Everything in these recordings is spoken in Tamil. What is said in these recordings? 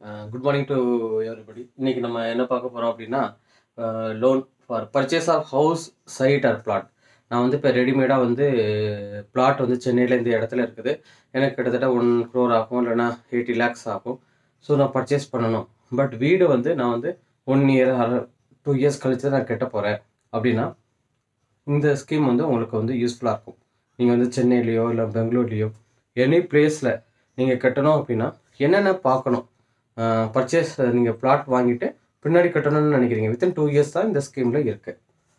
குட் மார்னிங் டு எவ்ரிபடி இன்னைக்கு நம்ம என்ன பார்க்க போகிறோம் அப்படின்னா loan for purchase of house site or flat நான் வந்து இப்போ ரெடிமேடாக வந்து பிளாட் வந்து சென்னையில் இந்த இடத்துல இருக்குது எனக்கு கிட்டத்தட்ட ஒன் க்ரோர் ஆகும் இல்லைன்னா எயிட்டி லேக்ஸ் ஆகும் ஸோ நான் பர்ச்சேஸ் பண்ணணும் பட் வீடு வந்து நான் வந்து ஒன் இயர் டூ இயர்ஸ் கழிச்சு தான் நான் கட்ட போகிறேன் அப்படின்னா இந்த ஸ்கீம் வந்து உங்களுக்கு வந்து யூஸ்ஃபுல்லாக இருக்கும் நீங்கள் வந்து சென்னையிலையோ இல்லை பெங்களூர்லேயோ எனி பிளேஸில் நீங்கள் கட்டணும் அப்படின்னா என்னென்ன பார்க்கணும் பர்ச்சேஸ் நீங்கள் பிளாட் வாங்கிட்டு பின்னாடி கட்டணும்னு நினைக்கிறீங்க வித்தின் டூ இயர்ஸ் தான் இந்த ஸ்கீமில் இருக்குது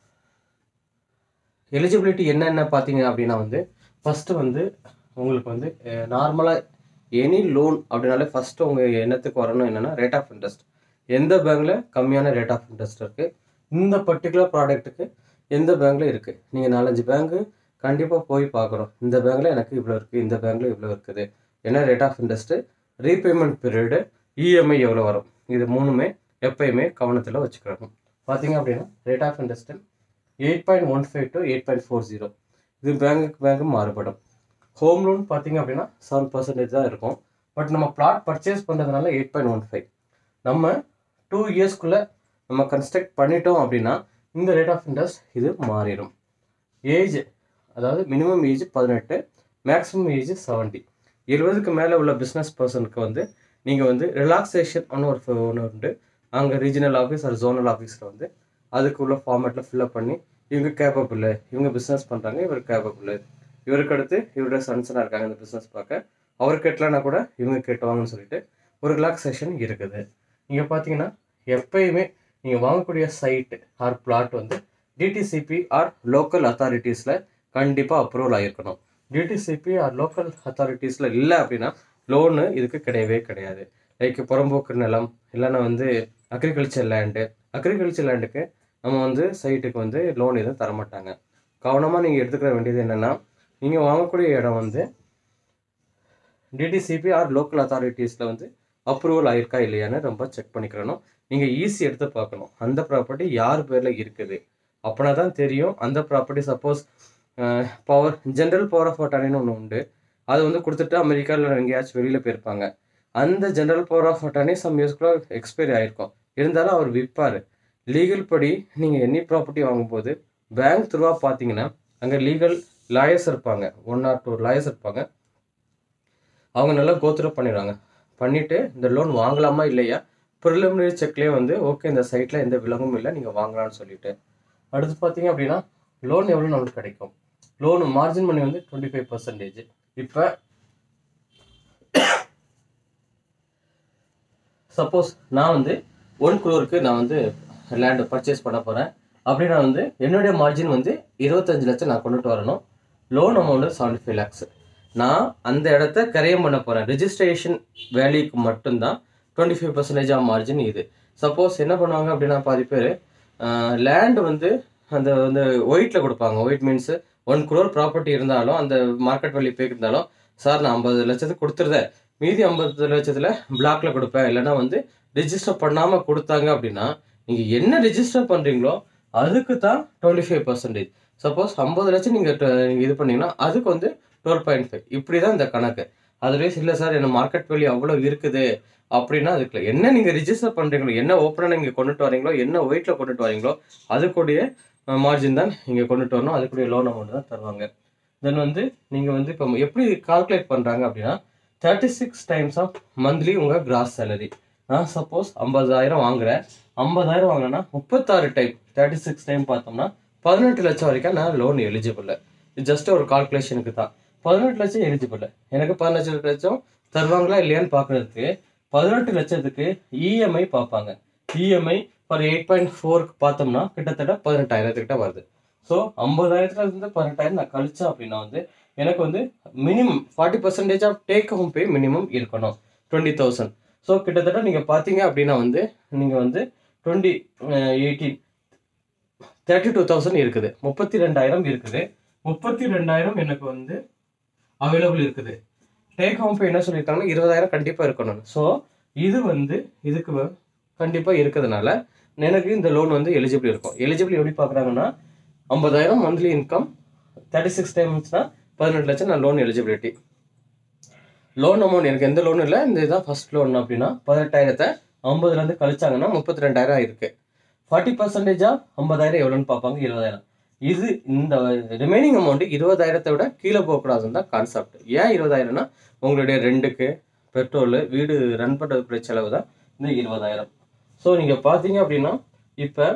எலிஜிபிலிட்டி என்னென்ன பார்த்தீங்க அப்படின்னா வந்து ஃபஸ்ட்டு வந்து உங்களுக்கு வந்து நார்மலாக எனி லோன் அப்படின்னாலே ஃபஸ்ட்டு உங்கள் எண்ணத்துக்கு வரணும் என்னென்னா ரேட் ஆஃப் இன்ட்ரெஸ்ட் எந்த பேங்க்கில் கம்மியான ரேட் ஆஃப் இன்ட்ரெஸ்ட் இருக்குது இந்த பர்டிகுலர் ப்ராடக்ட்டுக்கு எந்த பேங்க்கில் இருக்குது நீங்கள் நாலஞ்சு பேங்க்கு கண்டிப்பாக போய் பார்க்கணும் இந்த பேங்க்கில் எனக்கு இவ்வளோ இருக்குது இந்த பேங்க்கில் இவ்வளோ இருக்குது என்ன rate of interest repayment period EMI எவ்வளோ வரும் இது மூணுமே எப்பயுமே கவனத்தில் வச்சுக்கணும் பார்த்தீங்க அப்படின்னா rate of interest eight point one five to eight point four zero இது பேங்குக்கு பேங்க்கு மாறுபடும் ஹோம் லோன் பார்த்தீங்க அப்படின்னா செவன் பர்சன்டேஜ் தான் இருக்கும் பட் நம்ம பிளாட் பர்ச்சேஸ் பண்ணுறதுனால எயிட் பாயிண்ட் ஒன் ஃபைவ் நம்ம டூ இயர்ஸ்க்குள்ளே நம்ம கன்ஸ்ட்ரக்ட் பண்ணிட்டோம் அப்படின்னா இந்த ரேட் ஆஃப் இன்ட்ரெஸ்ட் இது மாறிடும் ஏஜ் அதாவது மினிமம் ஏஜ் பதினெட்டு மேக்ஸிமம் ஏஜ் செவன்ட்டி எழுபதுக்கு மேலே உள்ள பிஸ்னஸ் பர்சனுக்கு வந்து நீங்கள் வந்து ரிலாக்ஸேஷன் ஒரு ஒன்று உண்டு அங்கே ரீஜனல் ஆஃபீஸ் ஒரு ஜோனல் ஆஃபீஸில் வந்து அதுக்கு உள்ள ஃபார்மேட்டில் ஃபில்அப் பண்ணி இவங்க கேப்பபிள் இவங்க பிஸ்னஸ் பண்ணுறாங்க இவர் கேப்பபிள் இவருக்கு அடுத்து இவரோட சன்ஸ்லாம் இருக்காங்க இந்த பிஸ்னஸ் பார்க்க அவர் கட்டலனா கூட இவங்க கட்டுவாங்கன்னு சொல்லிட்டு ஒரு ரிலாக்ஸேஷன் இருக்குது நீங்கள் பார்த்தீங்கன்னா எப்பயுமே நீங்கள் வாங்கக்கூடிய சைட்டு ஆர் பிளாட் வந்து டிடிசிபி ஆர் லோக்கல் அத்தாரிட்டிஸில் கண்டிப்பாக அப்ரூவல் ஆகிருக்கணும் டிடிசிபி ஆர் லோக்கல் அத்தாரிட்டிஸில் இல்லை அப்படின்னா லோனு இதுக்கு கிடையவே கிடையாது லைக் புறம்போக்கு நிலம் இல்லைன்னா வந்து அக்ரிகல்ச்சர் லேண்டு அக்ரிகல்ச்சர் லேண்டுக்கு நம்ம வந்து சைட்டுக்கு வந்து லோன் எதுவும் தரமாட்டாங்க கவனமாக நீங்கள் எடுத்துக்கிற வேண்டியது என்னென்னா நீங்கள் வாங்கக்கூடிய இடம் வந்து டிடிசிபி ஆர் லோக்கல் அத்தாரிட்டிஸில் வந்து அப்ரூவல் ஆயிருக்கா இல்லையான்னு ரொம்ப செக் பண்ணிக்கிறணும் நீங்கள் ஈஸி எடுத்து பார்க்கணும் அந்த ப்ராப்பர்ட்டி யார் பேரில் இருக்குது அப்படின்னா தான் தெரியும் அந்த property suppose power general power of அட்டானின்னு ஒன்று உண்டு அது வந்து கொடுத்துட்டு அமெரிக்காவில் எங்கேயாச்சும் வெளியில் போயிருப்பாங்க அந்த general power of attorney some இயர்ஸ்க்குள்ள எக்ஸ்பைரி ஆயிருக்கும் இருந்தாலும் அவர் விற்பார் லீகல் படி நீங்கள் எனி ப்ராப்பர்ட்டி வாங்கும்போது பேங்க் த்ரூவாக பார்த்தீங்கன்னா அங்கே லீகல் லாயர்ஸ் இருப்பாங்க ஒன் ஆர் டூ லாயர்ஸ் இருப்பாங்க அவங்க நல்லா கோத்ரூ பண்ணிடுவாங்க பண்ணிவிட்டு இந்த லோன் வாங்கலாமா இல்லையா ப்ரிலிமினரி செக்லேயே வந்து ஓகே இந்த சைட்டில் எந்த விலங்கும் இல்லை நீங்கள் வாங்கலாம்னு சொல்லிட்டு அடுத்து பார்த்தீங்க அப்படின்னா லோன் எவ்வளோ நம்மளுக்கு கிடைக்கும் லோனு மார்ஜின் மணி வந்து டுவெண்ட்டி ஃபைவ் பர்சன்டேஜ் இப்போ சப்போஸ் நான் வந்து ஒன் குரோருக்கு நான் வந்து லேண்டு பர்ச்சேஸ் பண்ண போகிறேன் அப்படின்னா வந்து என்னுடைய மார்ஜின் வந்து இருபத்தஞ்சு லட்சம் நான் கொண்டுட்டு வரணும் loan amount seventy five lakhs நான் அந்த இடத்த கரையம் பண்ண போகிறேன் ரிஜிஸ்ட்ரேஷன் வேல்யூக்கு மட்டும்தான் twenty five percentage of margin இது சப்போஸ் என்ன பண்ணுவாங்க அப்படின்னா பாதி பேர் லேண்டு வந்து அந்த வந்து ஒயிட்டில் கொடுப்பாங்க white means one crore property இருந்தாலும் அந்த மார்க்கெட் வேல்யூ போய் இருந்தாலும் சார் நான் ஐம்பது லட்சத்துக்கு கொடுத்துருதேன் மீதி ஐம்பது லட்சத்தில் பிளாக்ல கொடுப்பேன் இல்லைன்னா வந்து ரிஜிஸ்டர் பண்ணாமல் கொடுத்தாங்க அப்படின்னா நீங்கள் என்ன ரிஜிஸ்டர் பண்ணுறீங்களோ அதுக்கு தான் டுவெண்ட்டி ஃபைவ் பர்சன்டேஜ் சப்போஸ் ஐம்பது லட்சம் நீங்கள் நீங்கள் இது பண்ணீங்கன்னா அதுக்கு வந்து டுவெல் பாயிண்ட் ஃபைவ் இப்படி தான் இந்த கணக்கு அதர்வைஸ் இல்லை சார் என்ன மார்க்கெட் வேல்யூ அவ்வளோ இருக்குது அப்படின்னா அதுக்கு என்ன நீங்கள் ரிஜிஸ்டர் பண்ணுறீங்களோ என்ன ஓப்பனாக நீங்கள் கொண்டுட்டு வரீங்களோ என்ன ஒயிட்டில் கொண்டுட்டு வரீங்களோ அதுக்குடைய மார்ஜின் தான் நீங்கள் கொண்டுட்டு வரணும் அதுக்குடைய லோன் அமௌண்ட் தான் தருவாங்க தென் வந்து நீங்கள் வந்து இப்போ எப்படி கால்குலேட் பண்ணுறாங்க அப்படின்னா thirty six times of monthly உங்கள் கிராஸ் சேலரி நான் சப்போஸ் ஐம்பதாயிரம் வாங்குறேன் ஐம்பதாயிரம் வாங்கினேன்னா முப்பத்தாறு டைம் தேர்ட்டி சிக்ஸ் டைம் பார்த்தோம்னா பதினெட்டு லட்சம் வரைக்கும் நான் லோன் எலிஜிபிள் இது ஜஸ்ட் ஒரு கால்குலேஷனுக்கு தான் பதினெட்டு லட்சம் எலிஜிபிள் எனக்கு பதினஞ்சு லட்சம் தருவாங்களா இல்லையான்னு பார்க்குறதுக்கு பதினெட்டு லட்சத்துக்கு இஎம்ஐ பார்ப்பாங்க இஎம்ஐ ஃபார் எயிட் பாயிண்ட் ஃபோருக்கு பார்த்தோம்னா கிட்டத்தட்ட பதினெட்டாயிரத்துக்கிட்ட வருது ஸோ ஐம்பதாயிரத்துல இருந்து பதினெட்டாயிரம் நான் கழிச்சேன் அப்படின்னா வந்து எனக்கு வந்து minimum forty percentage of take home pay minimum இருக்கணும் டுவெண்ட்டி தௌசண்ட் ஸோ கிட்டத்தட்ட நீங்கள் பார்த்தீங்க அப்படின்னா வந்து நீங்கள் வந்து twenty eighteen thirty two thousand இருக்குது முப்பத்தி ரெண்டாயிரம் இருக்குது முப்பத்தி ரெண்டாயிரம் எனக்கு வந்து அவைலபிள் இருக்குது டேக் ஹோம் பே என்ன சொல்லியிருக்காங்கன்னா இருபதாயிரம் கண்டிப்பாக இருக்கணும் ஸோ இது வந்து இதுக்கு கண்டிப்பாக இருக்கிறதுனால எனக்கு இந்த லோன் வந்து எலிஜிபிள் இருக்கும் எலிஜிபிள் எப்படி பார்க்குறாங்கன்னா ஐம்பதாயிரம் மந்த்லி இன்கம் தேர்ட்டி சிக்ஸ் டைம்ஸ்னா பதினெட்டு லட்சம் நான் லோன் எலிஜிபிலிட்டி லோன் அமௌண்ட் எனக்கு எந்த லோனும் இல்லை இந்த இதுதான் ஃபர்ஸ்ட் லோன் அப்படின்னா பதினெட்டாயிரத்தை ஐம்பதுலேருந்து கழிச்சாங்கன்னா முப்பத்தி ரெண்டாயிரம் இருக்கு ஃபார்ட்டி பர்சன்டேஜா ஐம்பதாயிரம் எவ்வளோன்னு பார்ப்பாங்க இருபதாயிரம் இது இந்த ரிமைனிங் அமௌண்ட் இருபதாயிரத்தை விட கீழே போகக்கூடாதுன்னு தான் கான்செப்ட் ஏன் இருபதாயிரம்னா உங்களுடைய ரெண்டுக்கு பெட்ரோல் வீடு ரன் பண்ணுற செலவு தான் இந்த இருபதாயிரம் ஸோ நீங்கள் பார்த்தீங்க அப்படின்னா இப்போ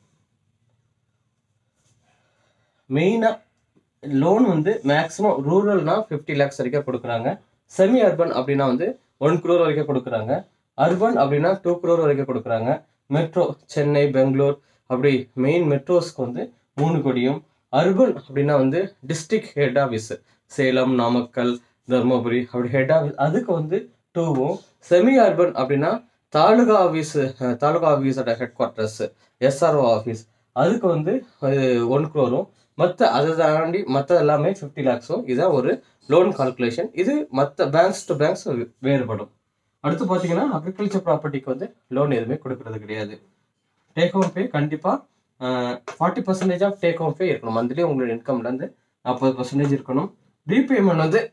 மெயினாக லோன் வந்து மேக்ஸிமம் ரூரல்னா ஃபிஃப்டி லேக்ஸ் வரைக்கும் கொடுக்குறாங்க செமி அர்பன் அப்படின்னா வந்து ஒன் குரோர் வரைக்கும் கொடுக்குறாங்க அர்பன் அப்படின்னா டூ குரோர் வரைக்கும் கொடுக்குறாங்க மெட்ரோ சென்னை பெங்களூர் அப்படி மெயின் மெட்ரோஸ்க்கு வந்து மூணு கோடியும் அர்பன் அப்படின்னா வந்து district head office Salem Namakkal Dharmapuri அப்படி ஹெட் ஆஃபீஸ் அதுக்கு வந்து டூவும் செமி அர்பன் அப்படின்னா தாலுகா ஆஃபீஸ் தாலுகா ஆஃபீஸோட ஹெட் குவார்ட்டர்ஸ் எஸ்ஆர்ஓ ஆஃபீஸ் அதுக்கு வந்து ஒன் க்ரோரும் மற்ற அதை தாண்டி மற்ற எல்லாமே ஃபிஃப்டி லேக்ஸும் இதான் ஒரு லோன் கால்குலேஷன் இது மற்ற பேங்க்ஸ் டு பேங்க்ஸ் வேறுபடும் அடுத்து பார்த்தீங்கன்னா அக்ரிகல்ச்சர் ப்ராப்பர்ட்டிக்கு வந்து லோன் எதுவுமே கொடுக்கறது கிடையாது டேக் ஹோம் பே கண்டிப்பாக forty percentage of take home pay இருக்கணும் மந்த்லி உங்களோட இன்கம்லேருந்து நாற்பது பர்சன்டேஜ் இருக்கணும் ரீபேமெண்ட் வந்து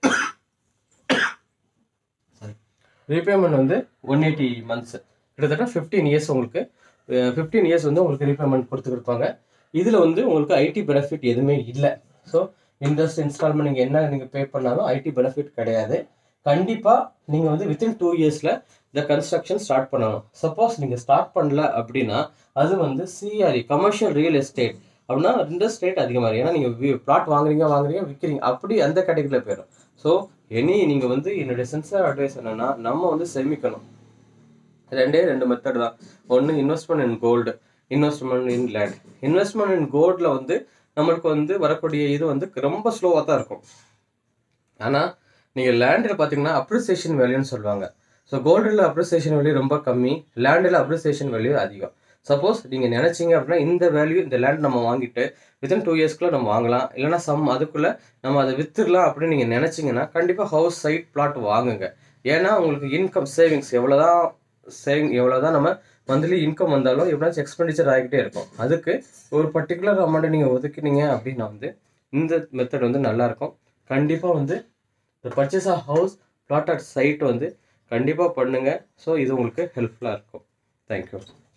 ரீபேமெண்ட் வந்து ஒன் எயிட்டி மந்த்ஸ் கிட்டத்தட்ட ஃபிஃப்டீன் இயர்ஸ் உங்களுக்கு ஃபிஃப்டீன் இயர்ஸ் வந்து உங்களுக்கு ரீபேமெண்ட் கொடுத்துருப்பாங்க இதில் வந்து உங்களுக்கு ஐடி பெனிஃபிட் எதுவுமே இல்லை ஸோ இன்ட்ரெஸ்ட் இன்ஸ்டால்மெண்ட் நீங்கள் என்ன நீங்கள் பே பண்ணாலும் ஐடி பெனிஃபிட் கிடையாது கண்டிப்பாக நீங்கள் வந்து வித்தின் டூ இயர்ஸில் இந்த கன்ஸ்ட்ரக்ஷன் ஸ்டார்ட் பண்ணணும் சப்போஸ் நீங்கள் ஸ்டார்ட் பண்ணல அப்படின்னா அது வந்து சிஆர்இ கமர்ஷியல் ரியல் எஸ்டேட் அப்படின்னா இன்ட்ரெஸ்ட் ரேட் அதிகமாக இருக்கும் ஏன்னா நீங்கள் பிளாட் வாங்குறீங்க வாங்குறீங்க விற்கிறீங்க அப்படி அந்த கேட்டகரியில் போயிடும் ஸோ எனி நீங்கள் வந்து என்னுடைய சென்சார் அட்வைஸ் என்னன்னா நம்ம வந்து சேமிக்கணும் ரெண்டே ரெண்டு மெத்தட் தான் ஒன்று investment in gold investment in land investment in கோல்டில் வந்து நம்மளுக்கு வந்து வரக்கூடிய இது வந்து ரொம்ப ஸ்லோவாக தான் இருக்கும் ஆனால் நீங்கள் லேண்டில் பார்த்தீங்கன்னா அப்ரிசியேஷன் வேல்யூன்னு சொல்லுவாங்க ஸோ கோல்டில் அப்ரிசியேஷன் வேல்யூ ரொம்ப கம்மி லேண்டில் அப்ரிசியேஷன் வேல்யூ அதிகம் சப்போஸ் நீங்கள் நினச்சிங்க அப்படின்னா இந்த வேல்யூ இந்த லேண்ட் நம்ம வாங்கிட்டு வித்தின் டூ இயர்ஸ்க்குள்ளே நம்ம வாங்கலாம் இல்லைனா சம் அதுக்குள்ளே நம்ம அதை வித்துடலாம் அப்படின்னு நீங்கள் நினச்சிங்கன்னா கண்டிப்பாக ஹவுஸ் சைட் பிளாட் வாங்குங்க ஏன்னா உங்களுக்கு இன்கம் சேவிங்ஸ் எவ்வளோதான் சேவிங் எவ்வளோதான் நம்ம மந்த்லி இன்கம் வந்தாலும் எப்படினாச்சும் எக்ஸ்பெண்டிச்சர் ஆகிக்கிட்டே இருக்கும் அதுக்கு ஒரு பர்டிகுலர் அமௌண்ட்டை நீங்கள் ஒதுக்கினீங்க அப்படின்னா வந்து இந்த மெத்தட் வந்து நல்லாயிருக்கும் கண்டிப்பாக வந்து இந்த purchase of house flat at site வந்து கண்டிப்பாக பண்ணுங்கள் ஸோ இது உங்களுக்கு ஹெல்ப்ஃபுல்லாக இருக்கும் தேங்க்யூ